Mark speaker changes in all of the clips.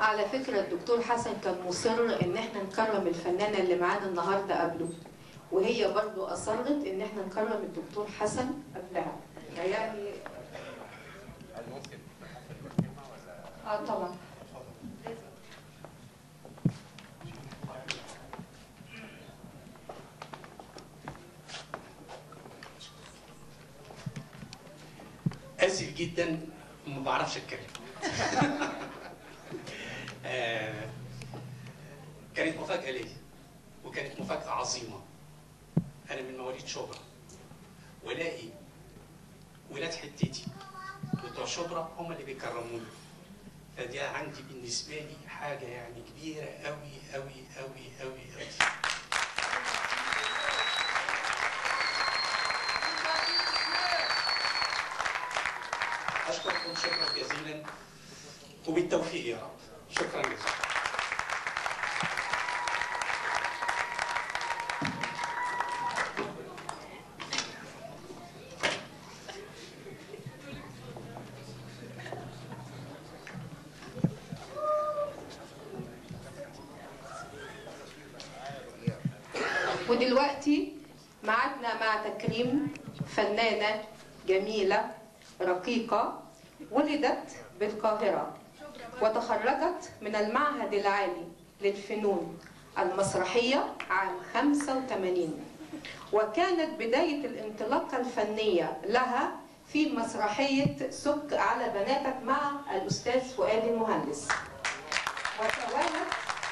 Speaker 1: على فكرة الدكتور حسن كان مصر ان احنا نكرم الفنانة اللي معانا النهاردة قبله وهي برضو اصرت ان احنا نكرم الدكتور حسن قبلها يعني
Speaker 2: هل ممكن تحفل كلمة ولا
Speaker 1: اه طبعا
Speaker 3: اسف جدا ما بعرفش اتكلم آه، كانت مفاجاه ليا وكانت مفاجاه عظيمه انا من مواليد شبرا والاقي ولاد حتتي بتوع شبرا هم اللي بيكرموني فدي عندي بالنسبه لي حاجه يعني كبيره قوي قوي قوي قوي قوي اشكركم شكرا جزيلا وبالتوفيق يا رب شكرا جزيلا
Speaker 1: ودلوقتي معادنا مع تكريم فنانة جميلة رقيقة ولدت بالقاهرة وتخرجت من المعهد العالي للفنون المسرحية عام 85 وكانت بداية الانطلاقة الفنية لها في مسرحية سك على بناتك مع الأستاذ فؤاد المهندس وتوالت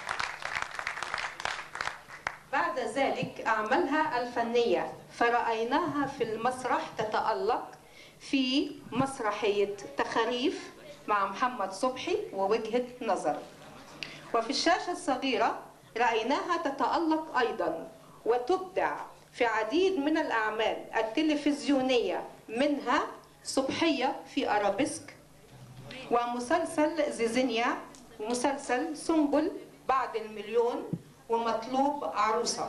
Speaker 1: بعد ذلك أعمالها الفنية فرأيناها في المسرح تتألق في مسرحية تخاريف مع محمد صبحي ووجهة نظر وفي الشاشة الصغيرة رأيناها تتألق أيضا وتبدع في عديد من الأعمال التلفزيونية منها صبحية في أرابيسك ومسلسل زيزينيا ومسلسل سنبل بعد المليون ومطلوب عروسة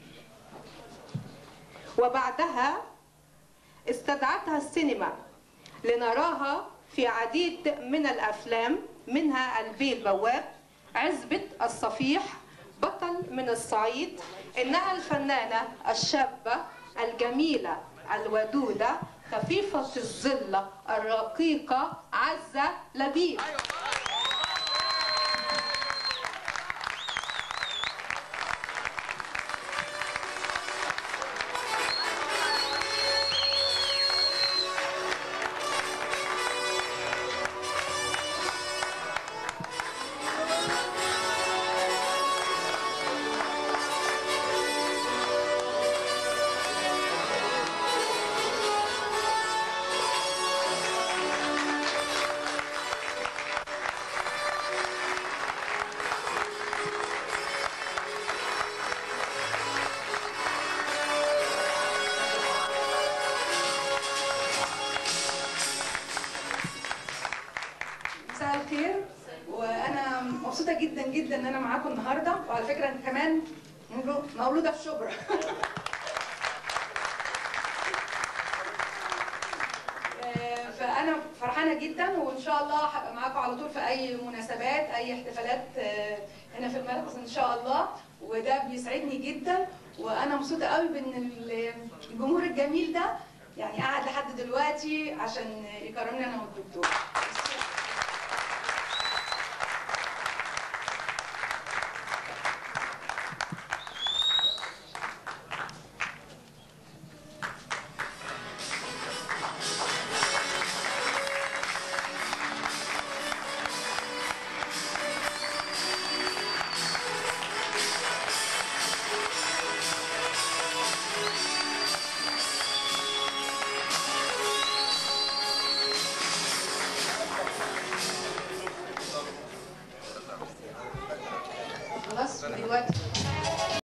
Speaker 1: وبعدها استدعتها السينما لنراها في عديد من الأفلام منها البي البواب عزبة الصفيح بطل من الصعيد إنها الفنانة الشابة الجميلة الودودة خفيفة الظل الرقيقة عزة لبيب
Speaker 4: مساء الخير وانا مبسوطه جدا جدا ان انا معاكم النهارده وعلى فكره انت كمان مولو- مولوده في شبرا آه، فانا فرحانه جدا وان شاء الله هبقى معاكم على طول في اي مناسبات اي احتفالات آه، هنا في المركز ان شاء الله وده بيسعدني جدا وانا مبسوطه قوي بان ال- الجمهور الجميل ده يعني قاعد لحد دلوقتي عشان يكرمني انا والدكتور